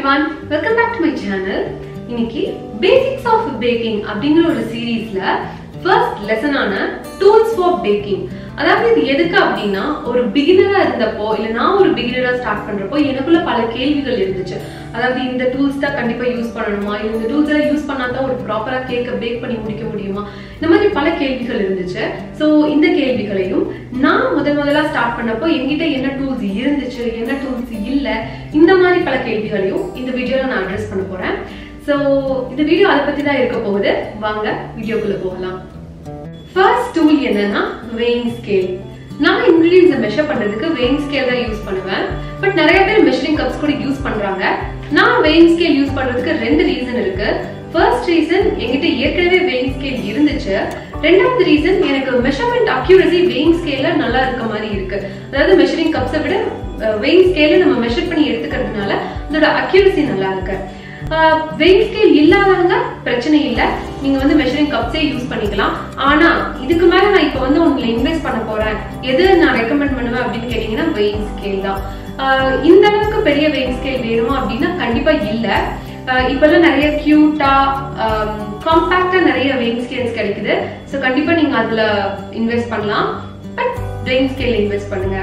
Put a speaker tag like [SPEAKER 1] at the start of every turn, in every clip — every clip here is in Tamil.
[SPEAKER 1] everyone welcome back to my channel இன்னைக்கு பேசிக்ஸ் ஆஃப் பேக்கிங் அப்படிங்கிற ஒரு சீரீஸ்ல ஃபர்ஸ்ட் லெசனான டூல்ஸ் ஃபார் பேக்கிங் அதாவது இது எதுக்கு அப்படின்னா ஒரு பிகினரா இருந்தப்போ இல்ல நான் ஒரு பிகினரா ஸ்டார்ட் பண்றப்போ எனக்குள்ள பல கேள்விகள் இருந்துச்சு அதாவது இந்த டூல்ஸ் தான் கண்டிப்பா யூஸ் பண்ணணுமா இல்ல இந்த டூல்ஸ் எல்லாம் யூஸ் பண்ணா தான் ஒரு ப்ராப்பரா கேக்க பேக் பண்ணி முடிக்க முடியுமா இந்த மாதிரி பல கேள்விகள் இருந்துச்சு ஸோ இந்த கேள்விகளையும் நான் முதல் முதலா ஸ்டார்ட் பண்ணப்போ என்கிட்ட என்ன டூல்ஸ் இருந்துச்சு என்ன டூல்ஸ் இல்ல இந்த மாதிரி பல கேள்விகளையும் இந்த வீடியோல நான் அட்ரஸ் பண்ண போறேன் ஸோ இந்த வீடியோ அதை பத்தி தான் இருக்க போகுது வாங்க வீடியோக்குள்ள போகலாம் ஃபர்ஸ்ட் டூல் என்னன்னா வெயிங் ஸ்கேல் நான் இன்கிரீடியன்ஸை மெஷர் பண்றதுக்கு வெயிங் ஸ்கேல் தான் யூஸ் பண்ணுவேன் பட் நிறைய பேர் மெஷரிங் கப்ஸ் கூட யூஸ் பண்றாங்க நான் வெயிங் ஸ்கேல் யூஸ் பண்றதுக்கு ரெண்டு ரீசன் இருக்கு ஃபர்ஸ்ட் ரீசன் என்கிட்ட ஏற்கனவே வெயிங் ஸ்கேல் இருந்துச்சு ரெண்டாவது ரீசன் எனக்கு மெஷர்மெண்ட் அக்யூரசி வெயிங் ஸ்கேல்ல நல்லா இருக்க மாதிரி இருக்கு அதாவது மெஷரிங் கப்ஸை விட வெயிங் ஸ்கேல நம்ம மெஷர் பண்ணி எடுத்துக்கிறதுனால அதோட அக்யூரசி நல்லா இருக்கு வெயிட் ஸ்கேல் இல்லாதவங்க பிரச்சனை இல்லை நீங்க வந்து மெஷரிங் கப்ஸே யூஸ் பண்ணிக்கலாம் ஆனா இதுக்கு மேல நான் இப்போ வந்து உங்களை இன்வெஸ்ட் பண்ண போறேன் எது நான் ரெக்கமெண்ட் பண்ணுவேன் அப்படின்னு கேட்டீங்கன்னா வெயிங் ஸ்கேல் தான் ஆஹ் இந்த அளவுக்கு பெரிய வெயிங் ஸ்கேல் வேணுமா அப்படின்னா கண்டிப்பா இல்ல ஆஹ் இப்பெல்லாம் நிறைய கியூட்டா காம்பாக்டா நிறைய வெயிங் ஸ்கேல்ஸ் கிடைக்குது ஸோ கண்டிப்பா நீங்க அதுல இன்வெஸ்ட் பண்ணலாம் பட் வெயிங் ஸ்கேல் இன்வெஸ்ட் பண்ணுங்க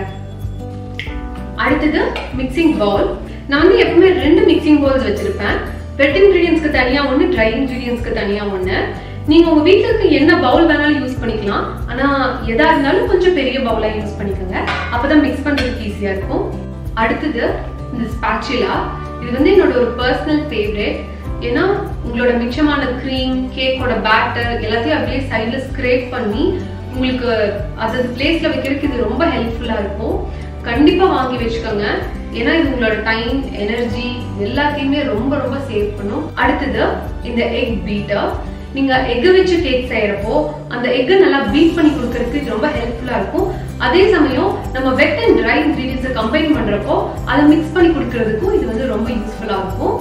[SPEAKER 1] அடுத்தது மிக்சிங் பவுல் நான் வந்து எப்பவுமே ரெண்டு மிக்சிங் பவுல்ஸ் வச்சிருப்பேன் வெட் இன்கிரீடியன்ஸ்க்கு தனியா ஒன்று ட்ரை இன்கிரீடியன்ஸ்க்கு தனியா ஒன்று நீங்க உங்க வீட்டுல இருக்க என்ன பவுல் வேணாலும் யூஸ் பண்ணிக்கலாம் ஆனா எதா இருந்தாலும் கொஞ்சம் பெரிய பவுலா யூஸ் பண்ணிக்கோங்க அப்பதான் மிக்ஸ் பண்றதுக்கு ஈஸியா இருக்கும் அடுத்தது இந்த ஸ்பாச்சுலா இது வந்து என்னோட ஒரு பர்சனல் ஃபேவரேட் ஏன்னா உங்களோட மிச்சமான க்ரீம் கேக்கோட பேட்டர் எல்லாத்தையும் அப்படியே சைடில் ஸ்க்ரேப் பண்ணி உங்களுக்கு அது பிளேஸ்ல வைக்கிறதுக்கு இது ரொம்ப ஹெல்ப்ஃபுல்லா இருக்கும் கண்டிப்பா வாங்கி வச்சுக்கோங்க ஏன்னா இது உங்களோட டைம் எனர்ஜி எல்லாத்தையுமே ரொம்ப ரொம்ப சேவ் பண்ணும் அடுத்தது இந்த எக் பீட்டர் நீங்க எக் வச்சு கேக் செய்யறப்போ அந்த எக்கை நல்லா பீட் பண்ணி கொடுக்கறதுக்கு இது ரொம்ப ஹெல்ப்ஃபுல்லா இருக்கும் அதே சமயம் நம்ம வெட் அண்ட் ட்ரை இன்கிரீடியன்ஸை கம்பைன் பண்றப்போ அதை மிக்ஸ் பண்ணி கொடுக்கறதுக்கும் இது வந்து ரொம்ப யூஸ்ஃபுல்லா இருக்கும்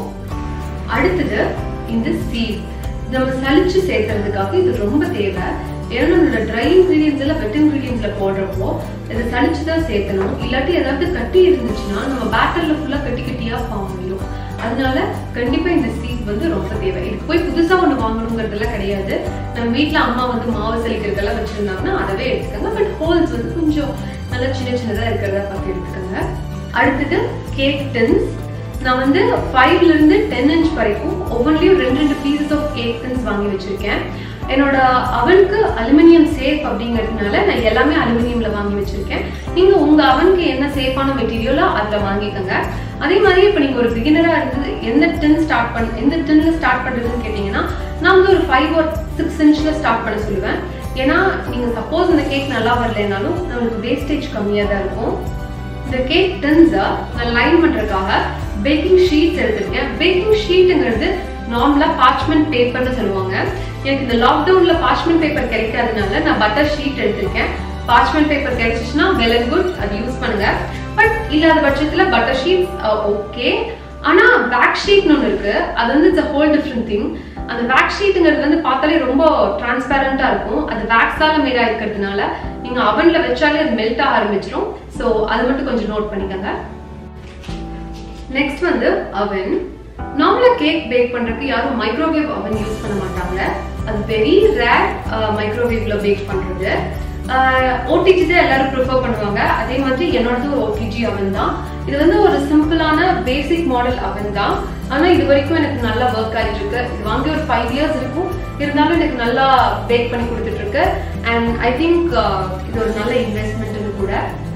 [SPEAKER 1] அடுத்தது இந்த சீஸ் நம்ம சலிச்சு சேர்க்கறதுக்காக இது ரொம்ப தேவை ஏன்னா நம்மளோட ட்ரை இன்கிரீடியன்ஸ் எல்லாம் வெட் இன்கிரீடியன்ஸ்ல போடுறப்போ இதை சலிச்சு தான் சேர்க்கணும் இல்லாட்டி ஏதாவது கட்டி இருந்துச்சுன்னா நம்ம பேட்டர்ல ஃபுல்லா கட்டி கட்டியா ஃபார்ம் ஆயிடும் அதனால கண்டிப்பா இந்த சீஸ் வந்து ரொம்ப தேவை இதுக்கு போய் புதுசா ஒண்ணு வாங்கணுங்கிறதெல்லாம் கிடையாது நம்ம வீட்ல அம்மா வந்து மாவு சலிக்கிறதெல்லாம் வச்சிருந்தாங்கன்னா அதவே எடுத்துக்கோங்க பட் ஹோல்ஸ் வந்து கொஞ்சம் நல்லா சின்ன சின்னதா இருக்கிறதா பார்த்து எடுத்துக்கோங்க அடுத்தது கேக் டின்ஸ் நான் வந்து ஃபைவ்ல இருந்து டென் இன்ச் வரைக்கும் ஒவ்வொன்றிலையும் ரெண்டு ரெண்டு பீசஸ் ஆஃப் கேக் டின்ஸ் வாங்கி வச்சிருக்கேன் என்னோட அவனுக்கு அலுமினியம் சேஃப் அப்படிங்கிறதுனால நான் எல்லாமே அலுமினியம்ல வாங்கி வச்சிருக்கேன் நீங்க உங்க அவனுக்கு என்ன சேஃபான மெட்டீரியலோ அதுல வாங்கிக்கோங்க அதே மாதிரி இப்போ நீங்க ஒரு பிகினரா இருந்து எந்த டின் ஸ்டார்ட் பண்ண எந்த டின்ல ஸ்டார்ட் பண்றதுன்னு கேட்டீங்கன்னா நான் வந்து ஒரு ஃபைவ் ஒரு சிக்ஸ் இன்ச்ல ஸ்டார்ட் பண்ண சொல்லுவேன் ஏன்னா நீங்க சப்போஸ் இந்த கேக் நல்லா வரலைனாலும் நம்மளுக்கு வேஸ்டேஜ் கம்மியா தான் இருக்கும் இந்த கேக் டின்ஸை நான் லைன் பண்றதுக்காக பேக்கிங் ஷீட்ஸ் எடுத்திருக்கேன் பேக்கிங் ஷீட்டுங்கிறது நார்மலா பார்ச்மெண்ட் பேப்பர்னு சொல்லுவாங்க எனக்கு இந்த லாக்டவுன்ல பார்ச்மெண்ட் பேப்பர் கிடைக்காதனால நான் பட்டர் ஷீட் எடுத்திருக்கேன் பார்ச்மெண்ட் பேப்பர் கிடைச்சிச்சுன்னா வெல் அண்ட் குட் அது யூஸ் பண்ணுங்க பட் இல்லாத பட்சத்துல பட்டர் ஷீட் ஓகே ஆனா பேக் ஷீட்னு ஒன்று இருக்கு அது வந்து இட்ஸ் ஹோல் டிஃப்ரெண்ட் திங் அந்த வேக் ஷீட்டுங்கிறது வந்து பார்த்தாலே ரொம்ப டிரான்ஸ்பேரண்டா இருக்கும் அது வேக்ஸால மேடா இருக்கிறதுனால நீங்க அவன்ல வச்சாலே அது மெல்ட் ஆக ஆரம்பிச்சிடும் ஸோ அது மட்டும் கொஞ்சம் நோட் பண்ணிக்கோங்க நெக்ஸ்ட் வந்து அவன் நார்மலா கேக் பேக் பண்றதுக்கு யாரும் மைக்ரோவேவ் அவன் யூஸ் பண்ண மாட்டாங்க அது வெரி ரேர் மைக்ரோவேவ்ல பேக் பண்றது ஓடிஜி தான் எல்லாரும் ப்ரிஃபர் பண்ணுவாங்க அதே மாதிரி என்னோடது ஒரு ஓடிஜி அவன் தான் இது வந்து ஒரு சிம்பிளான பேசிக் மாடல் அவன் தான் ஆனா இது வரைக்கும் எனக்கு நல்லா ஒர்க் ஆயிட்டு இருக்கு இது வாங்கி ஒரு ஃபைவ் இயர்ஸ் இருக்கும் இருந்தாலும் எனக்கு நல்லா பேக் பண்ணி கொடுத்துட்டு இருக்கு அண்ட் ஐ திங்க் இது ஒரு நல்ல இன்வெஸ்ட்மெண்ட்னு கூட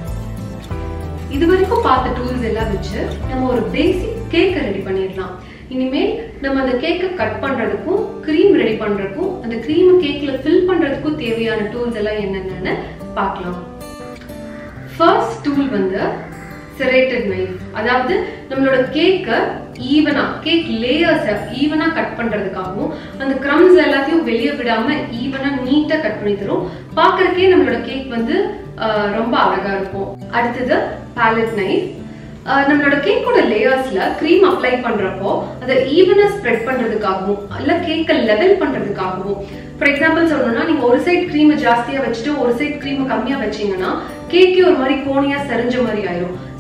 [SPEAKER 1] இது வரைக்கும் பார்த்த டூல்ஸ் எல்லாம் வச்சு நம்ம ஒரு பேசிக் கேக்கை ரெடி பண்ணிடலாம் இனிமேல் நம்ம அந்த கேக்கை கட் பண்றதுக்கும் க்ரீம் ரெடி பண்றதுக்கும் அந்த க்ரீம் கேக்ல ஃபில் பண்றதுக்கும் தேவையான டூல்ஸ் எல்லாம் என்னென்னு பார்க்கலாம் ஃபர்ஸ்ட் டூல் வந்து செரேட்டட் நைஃப் அதாவது நம்மளோட கேக்கை ஈவனா கேக் லேயர்ஸை ஈவனா கட் பண்றதுக்காகவும் அந்த க்ரம்ஸ் எல்லாத்தையும் வெளியே விடாம ஈவனா நீட்டா கட் பண்ணி தரும் பார்க்கறக்கே நம்மளோட கேக் வந்து ரொம்ப அழகா இருக்கும் அடுத்தது பேலட் நைஃப் நம்மளோட கேக்கோட லேயர்ஸ்ல க்ரீம் அப்ளை பண்றப்போ அதை ஈவனா ஸ்ப்ரெட் பண்றதுக்காகவும் இல்ல கேக்கை லெவல் பண்றதுக்காகவும் ஃபார் எக்ஸாம்பிள் சொல்லணும்னா நீங்க ஒரு சைட் க்ரீமை ஜாஸ்தியா வச்சுட்டு ஒரு சைட் க்ரீமை கம்மியா வச்சீங்கன்னா கேக்கே ஒரு மாதிரி கோணியா செறிஞ்ச மாதிரி ஆயிரும்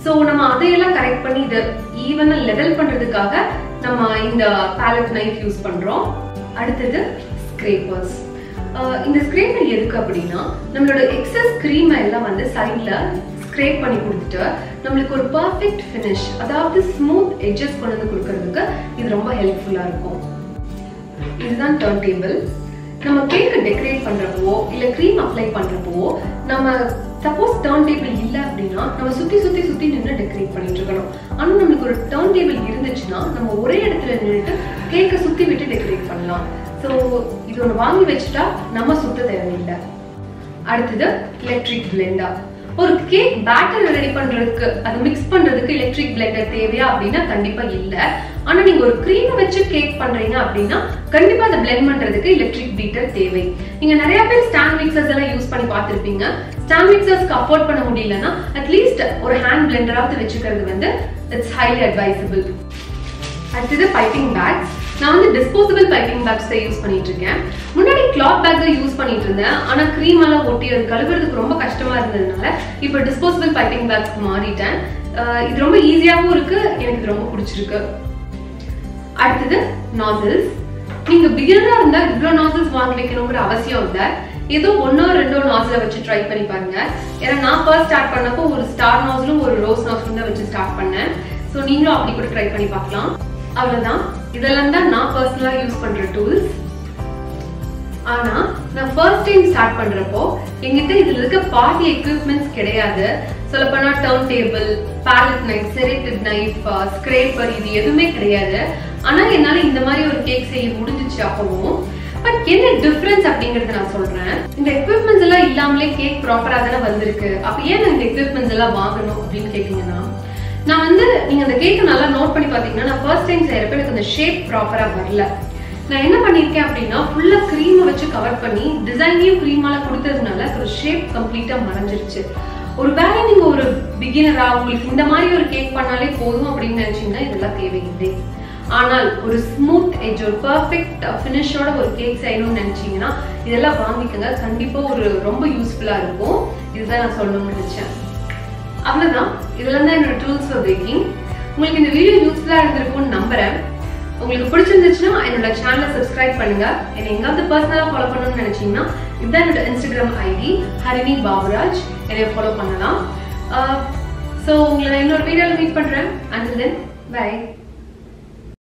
[SPEAKER 1] ஸோ நம்ம அதையெல்லாம் கரெக்ட் பண்ணி இதை ஈவனா லெவல் பண்றதுக்காக நம்ம இந்த பேலட் நைஃப் யூஸ் பண்றோம் அடுத்தது ஸ்க்ரேப்பர்ஸ் இந்த ஸ்க்ரேப்பர் எதுக்கு அப்படின்னா நம்மளோட எக்ஸஸ் க்ரீமை எல்லாம் வந்து சைட்ல ஸ்க்ரேப் பண்ணி கொடுத்துட்டு நம்மளுக்கு ஒரு பர்ஃபெக்ட் ஃபினிஷ் அதாவது ஸ்மூத் எட்ஜஸ் கொண்டு வந்து கொடுக்கறதுக்கு இது ரொம்ப ஹெல்ப்ஃபுல்லா இருக்கும் இதுதான் டர்ன் டேபிள் நம்ம கேக்கை டெக்கரேட் பண்றப்போ இல்ல க்ரீம் அப்ளை பண்றப்போ நம்ம சப்போஸ் டர்ன் டேபிள் இல்ல அப்படின்னா நம்ம சுத்தி சுத்தி சுத்தி நின்று டெக்கரேட் பண்ணிட்டு இருக்கணும் ஆனா நம்மளுக்கு ஒரு டர்ன் டேபிள் இருந்துச்சுன்னா நம்ம ஒரே இடத்துல நின்றுட்டு கேக்கை சுத்தி விட்டு டெக்கரேட் பண்ணலாம் ஸோ இது ஒன்று வாங்கி வச்சுட்டா நம்ம சுத்த தேவையில்லை அடுத்தது எலக்ட்ரிக் பிளெண்டர் ஒரு கேக் பேட்டர் ரெடி பண்றதுக்கு அது மிக்ஸ் பண்றதுக்கு எலக்ட்ரிக் பிளெண்டர் தேவையா அப்படின்னா கண்டிப்பா இல்ல ஆனா நீங்க ஒரு க்ரீம் வச்சு கேக் பண்றீங்க அப்படின்னா கண்டிப்பா அதை பிளெண்ட் பண்றதுக்கு எலக்ட்ரிக் பீட்டர் தேவை நீங்க நிறைய பேர் ஸ்டாண்ட் மிக்சர்ஸ் எல்லாம் யூஸ் பண்ணி பார்த்திருப்பீங்க ஸ்டாண்ட் மிக்சர்ஸ்க்கு அஃபோர்ட் பண்ண முடியலன்னா அட்லீஸ்ட் ஒரு ஹேண்ட் பிளெண்டராவது வச்சுக்கிறது வந்து இட்ஸ் ஹைலி அட்வைசபிள் அடுத்தது பைப்பிங் பேக்ஸ் நான் வந்து டிஸ்போசபிள் பைப்பிங் பேக்ஸ் தான் யூஸ் பண்ணிட்டு இருக்கேன் முன்னாடி கிளாத் பேக் தான் யூஸ் பண்ணிட்டு இருந்தேன் ஆனா க்ரீம் எல்லாம் ஒட்டி அது கழுவுறதுக்கு ரொம்ப கஷ்டமா இருந்ததுனால இப்போ டிஸ்போசபிள் பைப்பிங் பேக்ஸ்க்கு மாறிட்டேன் அஹ் இது ரொம்ப ஈஸியாகவும் இருக்கு எனக்கு இது ரொம்ப பிடிச்சிருக்கு அடுத்தது நாசில்ஸ் நீங்க பிகினரா இருந்தா இவ்வளவு நாசில்ஸ் வாங்கி வைக்கணுங்கிற அவசியம் இல்ல ஏதோ ஒன்னோ ரெண்டோ நாசில வச்சு ட்ரை பண்ணி பாருங்க ஏன்னா நான் ஃபர்ஸ்ட் ஸ்டார்ட் பண்ணப்போ ஒரு ஸ்டார் நாசிலும் ஒரு ரோஸ் நாசிலும் தான் வச்சு ஸ்டார்ட் பண்ணேன் ஸோ நீங்களும் அப்படி கூட ட்ரை பண்ணி பார்க்கலாம் அவ்வளவுதான் இதெல்லாம் தான் நான் பர்சனலா யூஸ் பண்ற டூல்ஸ் ஆனா நான் ஃபர்ஸ்ட் டைம் ஸ்டார்ட் பண்றப்போ எங்கிட்ட இதுல இருக்க பாதி எக்யூப்மெண்ட்ஸ் கிடையாது சொல்லப்போனா turntable palette knife serrated knife scraper இது எதுவுமே கிடையாது ஆனா என்னால இந்த மாதிரி ஒரு கேக் செய்ய முடிஞ்சிச்சு அப்பவும் பட் என்ன டிஃபரன்ஸ் அப்படிங்கறத நான் சொல்றேன் இந்த எக்யூப்மெண்ட்ஸ் எல்லாம் இல்லாமலே கேக் ப்ராப்பரா தானே வந்திருக்கு அப்ப ஏன் நான் இந்த எக்யூப்மெண்ட்ஸ் எல்லாம் வாங்கணும் அப்படின்னு கேட்டீங்கன்னா நான் வந்து நீங்க அந்த கேக்கை நல்லா நோட் பண்ணி பாத்தீங்கன்னா நான் ஃபர்ஸ்ட் டைம் செய்யறப்ப எனக்கு அந்த ஷேப் ப்ராப்பரா வரல நான் என்ன பண்ணிருக்கேன் அப்படின்னா ஃபுல்லா க்ரீமை வச்சு கவர் பண்ணி டிசைனையும் க்ரீமால கொடுத்ததுனால ஒரு ஷேப் கம்ப்ளீட்டா மறைஞ்சிருச்சு ஒரு வேளை நீங்க ஒரு பிகினரா உங்களுக்கு இந்த மாதிரி ஒரு கேக் பண்ணாலே போதும் அப்படின்னு நினைச்சீங்கன்னா இதெல்லாம் தேவையில்லை ஆனால் ஒரு ஸ்மூத் எட்ஜ் ஒரு பர்ஃபெக்ட் ஃபினிஷோட ஒரு கேக் செய்யணும்னு நினைச்சீங்கன்னா இதெல்லாம் வாங்கிக்கோங்க கண்டிப்பா ஒரு ரொம்ப யூஸ்ஃபுல்லா இருக்கும் இதுதான் நான் சொல்லணும்னு நினைச்சேன் அவ்வளவுதான் இதெல்லாம் தான் என்னோட டூல்ஸ் ஃபார் பேக்கிங் உங்களுக்கு இந்த வீடியோ யூஸ்ஃபுல்லா இருந்திருக்கும்னு நம்புறேன் உங்களுக்கு பிடிச்சிருந்துச்சுன்னா என்னோட சேனலை சப்ஸ்கிரைப் பண்ணுங்க என்னை எங்காவது பர்சனலா ஃபாலோ பண்ணணும்னு நினைச்சீங்கன்னா இதுதான் என்னோட இன்ஸ்டாகிராம் ஐடி ஹரிணி பாபுராஜ் என்னை ஃபாலோ பண்ணலாம் ஸோ உங்களை நான் இன்னொரு வீடியோவில் மீட் பண்றேன் அண்ட் தென் பை